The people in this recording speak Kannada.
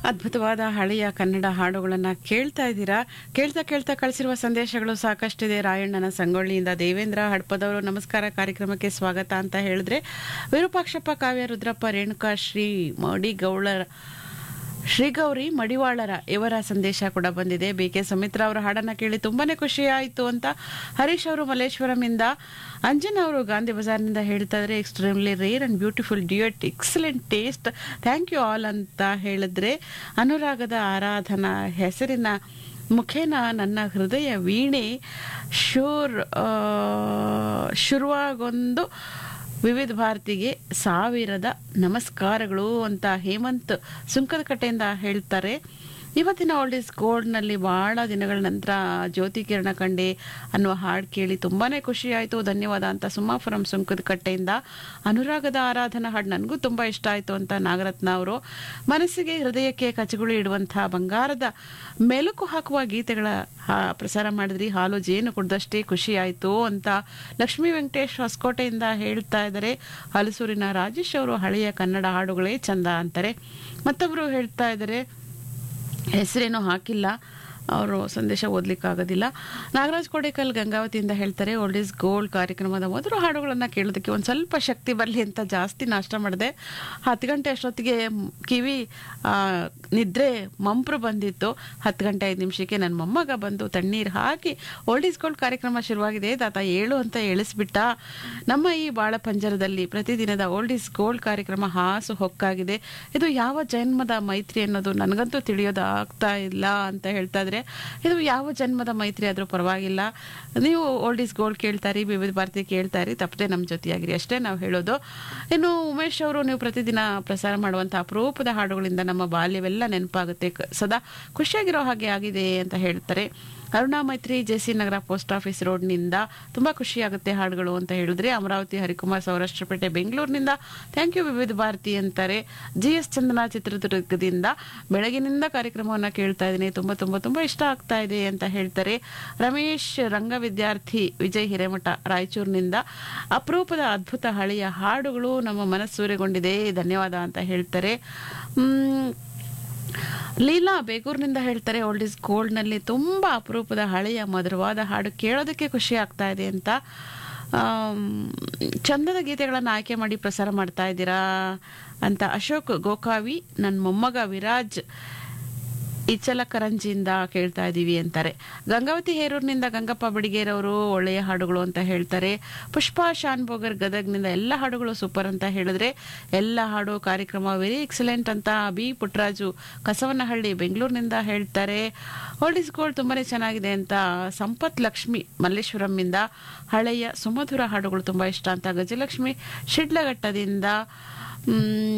ಅದ್ಭುತವಾದ ಹಳೆಯ ಕನ್ನಡ ಹಾಡುಗಳನ್ನ ಕೇಳ್ತಾ ಇದ್ದೀರಾ ಕೇಳ್ತಾ ಕೇಳ್ತಾ ಕಳಿಸಿರುವ ಸಂದೇಶಗಳು ಸಾಕಷ್ಟಿದೆ ರಾಯಣ್ಣನ ಸಂಗೊಳ್ಳಿಯಿಂದ ದೇವೇಂದ್ರ ಹಡ್ಪದವರು ನಮಸ್ಕಾರ ಕಾರ್ಯಕ್ರಮಕ್ಕೆ ಸ್ವಾಗತ ಅಂತ ಹೇಳಿದ್ರೆ ವಿರೂಪಾಕ್ಷಪ್ಪ ಕಾವ್ಯ ರುದ್ರಪ್ಪ ರೇಣುಕಾ ಶ್ರೀ ಮಡಿಗೌಳರ ಶ್ರೀಗೌರಿ ಮಡಿವಾಳರ ಇವರ ಸಂದೇಶ ಕೂಡ ಬಂದಿದೆ ಬಿ ಕೆ ಸುಮಿತ್ರಾ ಅವರ ಹಾಡನ್ನ ಕೇಳಿ ತುಂಬಾನೇ ಖುಷಿ ಆಯಿತು ಅಂತ ಹರೀಶ್ ಅವರು ಮಲ್ಲೇಶ್ವರಂಯಿಂದ ಅಂಜನ್ ಅವರು ಗಾಂಧಿ ಬಜಾರ್ನಿಂದ ಹೇಳ್ತಾ ಇದ್ರೆ extremely rare and beautiful duet excellent taste thank you all ಅಂತ ಹೇಳಿದ್ರೆ ಅನುರಾಗದ ಆರಾಧನಾ ಹೆಸರಿನ ಮುಖೇನ ನನ್ನ ಹೃದಯ ವೀಣೆ ಶೂರ್ ಆ, ಶುರುವಾಗೊಂದು ವಿವಿಧ ಭಾರತಿಗೆ ಸಾವಿರದ ನಮಸ್ಕಾರಗಳು ಅಂತ ಹೇಮಂತ್ ಸುಂಕದ ಕಟ್ಟೆಯಿಂದ ಹೇಳ್ತಾರೆ ಇವತ್ತಿನ ಓಲ್ಡ್ ಇಸ್ ಗೋಲ್ಡ್ನಲ್ಲಿ ಬಹಳ ದಿನಗಳ ನಂತರ ಜ್ಯೋತಿ ಕಿರಣ ಕಂಡೆ ಅನ್ನುವ ಹಾಡು ಕೇಳಿ ತುಂಬಾನೇ ಖುಷಿ ಆಯಿತು ಧನ್ಯವಾದ ಅಂತ ಸುಮಾಫುರಂ ಸುಂಕದ ಕಟ್ಟೆಯಿಂದ ಅನುರಾಗದ ಆರಾಧನಾ ಹಾಡು ನನಗೂ ತುಂಬ ಇಷ್ಟ ಆಯಿತು ಅಂತ ನಾಗರತ್ನ ಅವರು ಮನಸ್ಸಿಗೆ ಹೃದಯಕ್ಕೆ ಕಚಗುಳಿ ಇಡುವಂತಹ ಬಂಗಾರದ ಮೆಲುಕು ಹಾಕುವ ಗೀತೆಗಳ ಹಾ- ಪ್ರಸಾರ ಮಾಡಿದ್ರಿ ಹಾಲು ಜೇನು ಕುಡ್ದಷ್ಟೇ ಖುಷಿ ಆಯಿತು ಅಂತ ಲಕ್ಷ್ಮೀ ವೆಂಕಟೇಶ್ ಹೊಸಕೋಟೆಯಿಂದ ಹೇಳ್ತಾ ಇದ್ದಾರೆ ಹಲಸೂರಿನ ರಾಜೇಶ್ ಅವರು ಹಳೆಯ ಕನ್ನಡ ಹಾಡುಗಳೇ ಚಂದ ಅಂತಾರೆ ಮತ್ತೊಬ್ಬರು ಹೇಳ್ತಾ ಇದ್ದಾರೆ ಹೆಸರೇನೋ ಹಾಕಿಲ್ಲ ಅವರು ಸಂದೇಶ ಓದ್ಲಿಕ್ಕಾಗೋದಿಲ್ಲ ನಾಗರಾಜ್ ಕೋಡೇಕಲ್ ಗಂಗಾವತಿಯಿಂದ ಹೇಳ್ತಾರೆ ಓಲ್ಡ್ ಈಸ್ ಗೋಲ್ಡ್ ಕಾರ್ಯಕ್ರಮದ ಮೊದಲು ಹಾಡುಗಳನ್ನು ಕೇಳೋದಕ್ಕೆ ಒಂದು ಸ್ವಲ್ಪ ಶಕ್ತಿ ಬರಲಿ ಅಂತ ಜಾಸ್ತಿ ನಾಷ್ಟ ಮಾಡಿದೆ ಹತ್ತು ಗಂಟೆ ಅಷ್ಟೊತ್ತಿಗೆ ಮ್- ಕಿವಿ ಆ, ನಿದ್ರೆ ಮಂಪ್ರು ಬಂದಿತ್ತು ಹತ್ತು ಗಂಟೆ ಐದು ನಿಮಿಷಕ್ಕೆ ನನ್ನ ಮೊಮ್ಮಗ ಬಂದು ತಣ್ಣೀರು ಹಾಕಿ ಓಲ್ಡ್ ಈಸ್ ಗೋಲ್ಡ್ ಕಾರ್ಯಕ್ರಮ ಶುರುವಾಗಿದೆ ತಾತ ಏಳು ಅಂತ ಎಳಿಸ್ಬಿಟ್ಟ ನಮ್ಮ ಈ ಬಾಳ ಪಂಜರದಲ್ಲಿ ಪ್ರತಿದಿನದ ಓಲ್ಡ್ ಈಸ್ ಗೋಲ್ಡ್ ಕಾರ್ಯಕ್ರಮ ಹಾಸು ಹೊಕ್ಕಾಗಿದೆ ಇದು ಯಾವ ಜನ್ಮದ ಮೈತ್ರಿ ಅನ್ನೋದು ನನಗಂತೂ ತಿಳಿಯೋದು ಆಗ್ತಾ ಇಲ್ಲ ಅಂತ ಹೇಳ್ತಾ ಇದ್ರೆ ಇದು ಯಾವ ಜನ್ಮದ ಮೈತ್ರಿ ಆದ್ರೂ ಪರವಾಗಿಲ್ಲ ನೀವು ಓಲ್ಡ್ ಈಸ್ ಗೋಲ್ಡ್ ಕೇಳ್ತಾರಿ ವಿವಿಧ ಭಾರತಿ ಕೇಳ್ತಾರಿ ತಪ್ಪದೆ ನಮ್ಮ ಜೊತೆಯಾಗಿರಿ ಅಷ್ಟೇ ನಾವು ಹೇಳೋದು ಇನ್ನು ಉಮೇಶ್ ಅವರು ನೀವು ಪ್ರತಿದಿನ ಪ್ರಸಾರ ಮಾಡುವಂಥ ಅಪರೂಪದ ಹಾಡುಗಳಿಂದ ನಮ್ಮ ಬಾಲ್ಯವೆಲ್ಲ ನೆನಪಾಗುತ್ತೆ ಕ- ಸದಾ ಖುಷಿಯಾಗಿರೋ ಹಾಗೆ ಆಗಿದೆ ಅಂತ ಹೇಳ್ತಾರೆ Aruna Maitri J C Nagar post office ರೋಡ್ನಿಂದ ತುಂಬಾ ಖುಷಿಯಾಗುತ್ತೆ ಹಾಡುಗಳು ಅಂತ ಹೇಳಿದ್ರೆ ಅಮರಾವತಿ ಹರಿಕುಮಾರ್ ಸೌರಾಷ್ಟ್ರಪೇಟೆ ಬೆಂಗಳೂರಿನಿಂದ ಥ್ಯಾಂಕ್ ಯು ವಿವಿಧ ಭಾರತಿ ಅಂತಾರೆ ಜಿ ಎಸ್ ಚಂದನ ಚಿತ್ರದುರ್ಗದಿಂದ ಬೆಳಗಿನಿಂದ ಕಾರ್ಯಕ್ರಮವನ್ನ ಕೇಳ್ತಾ ಇದ್ದೀನಿ ತುಂಬಾ ತುಂಬಾ ತುಂಬಾ ಇಷ್ಟ ಆಗ್ತಾ ಇದೆ ಅಂತ ಹೇಳ್ತಾರೆ ರಮೇಶ್ ರಂಗ ವಿದ್ಯಾರ್ಥಿ ವಿಜಯ್ ಹಿರೇಮಠ ರಾಯಚೂರಿನಿಂದ ಅಪರೂಪದ ಅದ್ಭುತ ಹಳೆಯ ಹಾಡುಗಳು ನಮ್ಮ ಮನಸ್ಸೂರೆಗೊಂಡಿದೆ ಧನ್ಯವಾದ ಅಂತ ಹೇಳ್ತಾರೆ ಮ್, ಲೀಲಾ ಬೇಗೂರಿನಿಂದ ಹೇಳ್ತಾರೆ ಓಲ್ಡ್ ಇಸ್ ಗೋಲ್ಡ್ ನಲ್ಲಿ ತುಂಬಾ ಅಪರೂಪದ ಹಳೆಯ ಮಧುರವಾದ ಹಾಡು ಕೇಳೋದಕ್ಕೆ ಖುಷಿ ಆಗ್ತಾ ಇದೆ ಅಂತ ಆಮ್, ಚಂದದ ಗೀತೆಗಳನ್ನು ಆಯ್ಕೆ ಮಾಡಿ ಪ್ರಸಾರ ಮಾಡ್ತಾ ಇದ್ದೀರಾ ಅಂತ ಅಶೋಕ್ ಗೋಕಾವಿ ನನ್ನ ಮೊಮ್ಮಗ ವಿರಾಜ್ ಇಚ್ಚಲಕರಂಜಿಯಿಂದ ಕೇಳ್ತಾ ಇದ್ದೀವಿ ಅಂತಾರೆ ಗಂಗಾವತಿ ಹೇರೂರಿನಿಂದ ಗಂಗಪ್ಪ ಬಡಿಗೇರವರು ಒಳ್ಳೆಯ ಹಾಡುಗಳು ಅಂತ ಹೇಳ್ತಾರೆ ಪುಷ್ಪಾ ಶಾನ್ಭೋಗರ್ ಗದಗ್ನಿಂದ ಎಲ್ಲ ಹಾಡುಗಳು ಸೂಪರ್ ಅಂತ ಹೇಳಿದ್ರೆ ಎಲ್ಲ ಹಾಡು ಕಾರ್ಯಕ್ರಮ ವೆರಿ ಎಕ್ಸಲೆಂಟ್ ಅಂತ ಬಿ ಪುಟ್ಟರಾಜು ಕಸವನಹಳ್ಳಿ ಬೆಂಗಳೂರಿನಿಂದ ಹೇಳ್ತಾರೆ ಓಲ್ಡ್ ಇಸ್ ಗೋಲ್ಡ್ ತುಂಬಾನೇ ಚೆನ್ನಾಗಿದೆ ಅಂತ ಸಂಪತ್ ಲಕ್ಷ್ಮಿ ಮಲ್ಲೇಶ್ವರಂನಿಂದ ಹಳೆಯ ಸುಮಧುರ ಹಾಡುಗಳು ತುಂಬಾ ಇಷ್ಟ ಅಂತ ಗಜಲಕ್ಷ್ಮಿ ಶಿಡ್ಲಘಟ್ಟದಿಂದ ಮ್,